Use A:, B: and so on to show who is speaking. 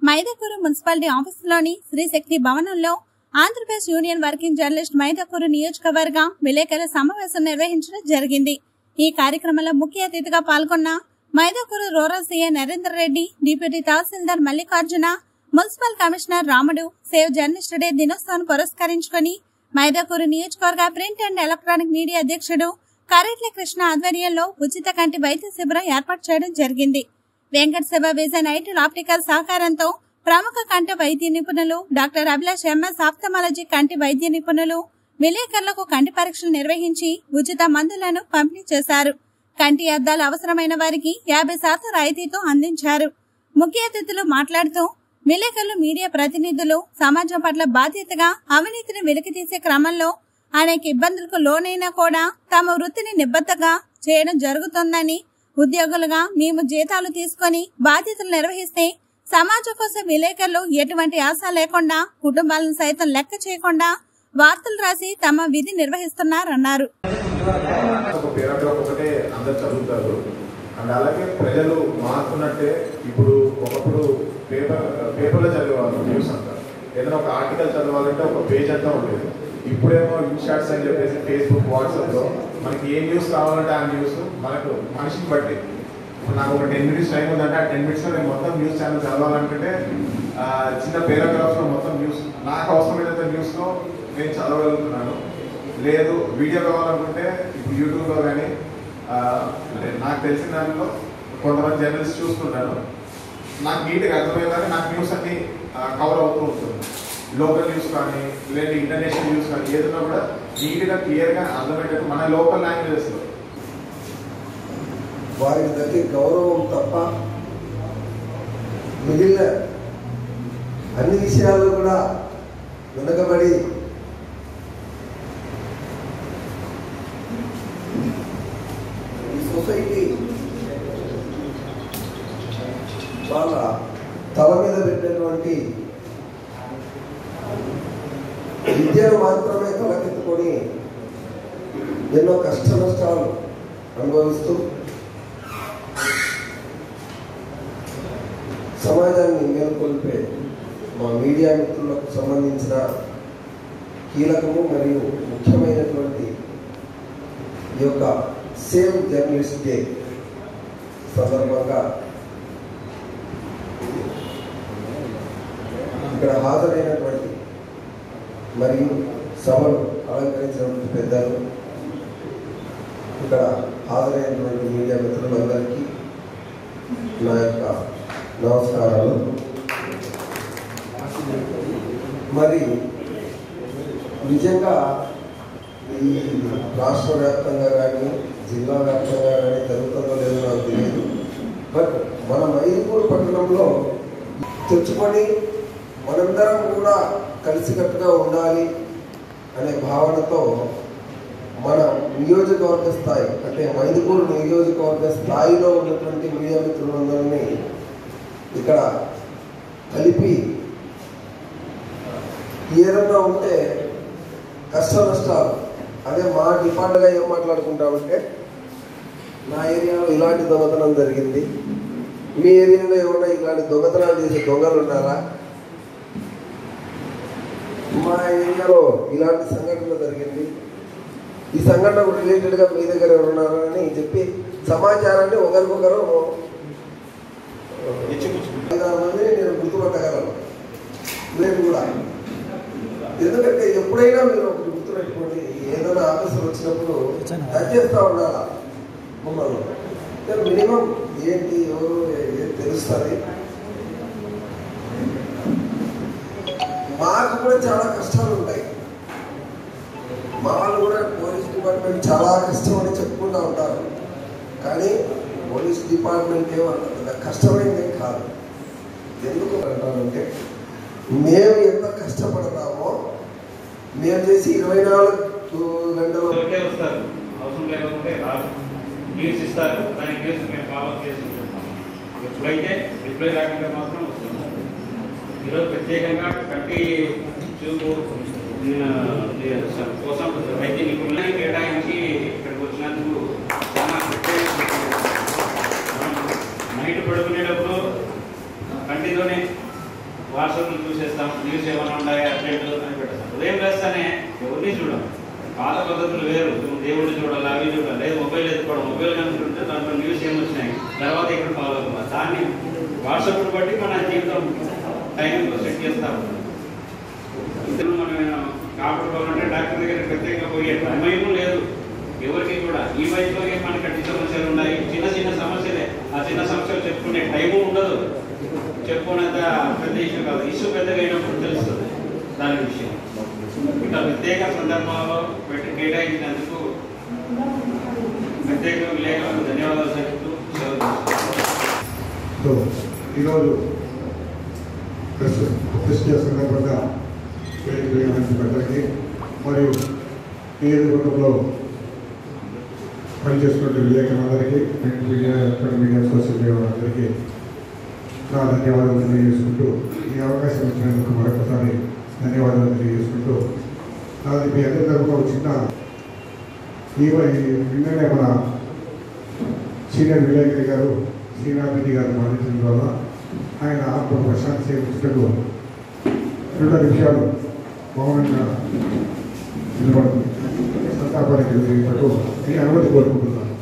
A: Mydukur municipality ఆఫీసులోని Sri Shakti భవనంలో Andhra Pradesh union working journalist Mydukur నియోజకవర్గ విలేకరుల సమావేశం నిర్వహించడం జరిగింది ఈ కార్యక్రమంలో ముఖ్య అతిథిగా పాల్గొన్న Mydukur rural CA Narender Reddy deputy tahsildar Mallikarjuna municipal commissioner Ramudu save journalist day దినోత్సవాన్ని పురస్కరించుకొని మైదాకూరు నియోజకవర్గ ప్రింట్ అండ్ ఎలక్ట్రానిక్ మీడియా అధ్యక్షుడు కరెట్ల కృష్ణ ఆధ్వర్యంలో ఉచిత కంటి వైద్య శిబిరం ఏర్పాటు చేయడం జరిగింది వెంకట శివ విజన్ ఐటల్ ఆప్టికల్ సహకారంతో ప్రముఖ కంటి వైద్య నిపుణులు డాక్టర్ అభిలాష్ ఎంఎస్ ఆప్థమాలజీ కంటి వైద్య నిపుణులు విలేకరులకు కంటి పరీక్షలు నిర్వహించి ఉచిత మందులను పంపిణీ చేశారు కంటి అద్దాలు అవసరమైన వారికి యాభై శాతం రాయితీతో అందించారు ముఖ్య అతిథులు మాట్లాడుతూ విలేకరులు మీడియా ప్రతినిధులు సమాజం పట్ల బాధ్యతగా అవినీతిని వెలికితీసే క్రమంలో అనేక ఇబ్బందులకు లోనైనా కూడా తమ వృత్తిని నిబద్ధగా చేయడం జరుగుతుందని ఉద్యోగులుగా మేము జీతాలు తీసుకొని బాధ్యతలు నిర్వహిస్తే సమాజం కోసం విలేకరులు ఎటువంటి ఆశ లేకుండా కుటుంబాలను సైతం లెక్క చేయకుండా వార్తలు రాసి తమ విధి నిర్వహిస్తున్నారన్నారు
B: ఒక పేరాగ్రాఫ్ ఒకటే అందరు చదువుతారు అండ్ అలాగే ప్రజలు మారుతున్నట్టే ఇప్పుడు ఒకప్పుడు పేపర్ పేపర్లో చదివేవాళ్ళు న్యూస్ అంతా ఏదైనా ఒక ఆర్టికల్ చదవాలంటే ఒక పేజ్ అంతా ఉండేది ఇప్పుడేమో ఇన్షాట్స్ అని చెప్పేసి ఫేస్బుక్ వాట్సాప్లో మనకి ఏ న్యూస్ కావాలంటే ఆ న్యూస్ మనకు మనిషిని బట్టి ఇప్పుడు నాకు ఒక టెన్ మినిట్స్ టైం ఉందంటే ఆ టెన్ మినిట్స్లో నేను మొత్తం న్యూస్ ఛానల్ చదవాలనుకుంటే ఆ, చిన్న పేరాగ్రాఫ్స్లో మొత్తం న్యూస్ నాకు అవసరమైనంత న్యూస్లో నేను చదవగలుగుతున్నాను లేదు వీడియో కావాలనుకుంటే ఇప్పుడు యూట్యూబ్లో కానీ నాకు తెలిసిన దాంట్లో కొంతమంది జర్నలిస్ట్ చూస్తుంటాను నాకు నీట్గా అర్థమయ్యేదాకా నాకు న్యూస్ అన్ని కవర్ అవుతూ ఉంటుంది లోకల్ న్యూస్ కానీ లేదా ఇంటర్నేషనల్ న్యూస్ కానీ ఏదైనా కూడా నీట్గా క్లియర్గా అర్థమయ్యేటట్టు మన లోకల్ లాంగ్వేజెస్లో
C: వారికి దక్కే గౌరవం తప్ప మిగిలిన అన్ని విషయాలు కూడా వెనకబడి ఈ సొసైటీ వాళ్ళ తల మీద పెట్టినటువంటి విద్యను మాత్రమే తలకెత్తుకొని ఎన్నో కష్ట నష్టాలు అనుభవిస్తూ సమాజాన్ని మేల్కొల్పే మా మీడియా మిత్రులకు సంబంధించిన కీలకము మరియు ముఖ్యమైనటువంటి ఈ యొక్క సేవ్ జర్నలిస్ట్ డే సందర్భంగా ఇక్కడ హాజరైనటువంటి మరియు సభను అలంకరించినటువంటి పెద్దలు ఇక్కడ హాజరైనటువంటి మీడియా మిత్రులందరికీ నా యొక్క నమస్కారాలు మరి నిజంగా ఈ రాష్ట్ర వ్యాప్తంగా కానీ జిల్లా వ్యాప్తంగా కానీ జరుగుతుందో లేదో నాకు తెలియదు బట్ మన మైదుపూర్ పట్టణంలో తెచ్చుకొని మనందరం కూడా కలిసికట్టుగా ఉండాలి అనే భావనతో మన నియోజకవర్గ స్థాయి అంటే మైదుపూర్ నియోజకవర్గ స్థాయిలో ఉన్నటువంటి మీడియా మిత్రులందరినీ ఇక్కడ కలిపి ఏదన్నా ఉంటే కష్ట నష్టాలు అదే మా డిపార్ట్గా ఏం మాట్లాడుకుంటామంటే నా ఏరియాలో ఇలాంటి దొంగతనం జరిగింది మీ ఏరియాలో ఏమన్నా ఇలాంటి దొంగతనాలు చేసే దొంగలు ఉన్నారా మా ఏరియాలో ఇలాంటి సంఘటన జరిగింది ఈ సంఘటనకు రిలేటెడ్గా మీ దగ్గర ఎవరు ఉన్నారా అని చెప్పి సమాచారాన్ని ఒకరికొకరు ఐదారు మందిని నేను గుర్తుపట్టగలను నేను కూడా ఎందుకంటే ఎప్పుడైనా మీరు ఒకటి గుర్తుపెట్టుకోండి ఏదైనా ఆఫీసర్ వచ్చినప్పుడు టచ్ చేస్తూ ఉండాలా మమ్మల్ని అంటే మినిమం ఏంటి ఎవరు ఏం తెలుస్తుంది మాకు కూడా చాలా కష్టాలు ఉంటాయి మా వాళ్ళు కూడా పోలీస్ డిపార్ట్మెంట్ చాలా కష్టం అని చెప్పుకుంటూ ఉంటారు కానీ పోలీస్ డిపార్ట్మెంట్ ఏమంత పెద్ద కష్టమైంది కాదు ఎందుకు అంటానంటే మేము ఎంత కష్టపడతామో మేము చేసి ఇరవై నాలుగు గంటలు
D: ఒకటే వస్తారు అవసరం లేకపోతే రాదు న్యూస్ ఇస్తారు కానీ న్యూస్ మేము ఫాలో చేసుకుంటున్నాం ఎప్పుడైతే రిప్లై రాకుండా మాత్రం వస్తుంది ఈరోజు ప్రత్యేకంగా కంటి చూపు ఆ, కోసం వైద్య నిపుణులని కేటాయించి ఇక్కడికి వచ్చినందుకు చాలా ప్రత్యేక నైట్ పడుకునేటప్పుడు కంటితోనే వాట్సాప్లో చూసేస్తాం న్యూస్ ఏమైనా ఉన్నాయా అప్డేట్ అని పెట్టేస్తాం ఉదయం వేస్తానే ఎవరిని చూడం పాత పద్ధతులు వేరు దేవుడిని చూడాలి అవి చూడాలి లేదు మొబైల్ ఎత్తుకోవడం మొబైల్ కనుకుంటే దాంట్లో న్యూస్ ఏమి వచ్చినాయి తర్వాత ఇక్కడ ఫాలో అవ్వాలి దాన్ని వాట్సాప్ బట్టి మన జీవితం టైం సెట్ చేస్తాం ఇతను మనం కాపాడుకోవాలంటే డాక్టర్ దగ్గర ప్రత్యేకంగా పోయే సమయం లేదు ఎవరికి కూడా ఈ వయసులోనే మనకి అట్టి సమస్యలు ఉన్నాయి చిన్న చిన్న సమస్యలే ఆ చిన్న సమస్యలు చెప్పుకునే టైము ఉండదు చెప్పుకునేంత పెద్ద ఇష్యూ కాదు ఇష్యూ పెద్దగా అయినప్పుడు తెలుస్తుంది దాని విషయం ఇట్లా ప్రత్యేక సందర్భాల్లో పెట్టి కేటాయించినందుకు ప్రత్యేక విలేకరులకు ధన్యవాదాలు చెప్తూ సెలవు తీసుకుంటున్నాను.
E: సో ఈరోజు ప్రెస్ ప్రెస్ డే సందర్భంగా వేదిక మీద మంచి పెద్దలకి మరియు నియోజకవర్గంలో పనిచేస్తున్న విలేకరులందరికీ print media electronic media social media అందరికీ నా ధన్యవాదాలు తెలియజేసుకుంటూ ఈ అవకాశం ఇచ్చినందుకు మరొకసారి ధన్యవాదాలు తెలియజేసుకుంటూ నాది మీ అందరి తరఫున ఒక చిన్న ఈ నిన్ననే మన సీనియర్ విలేకరి గారు శ్రీనాథరెడ్డి గారు మరణించడం వల్ల ఆయన ఆత్మ ప్రశాంతి సేవించటకు రెండు నిమిషాలు మౌనంగా నిలబడుతుంది సంతాపానికి జరిగినట్టు నేను అనుమతి కోరుకుంటున్నాను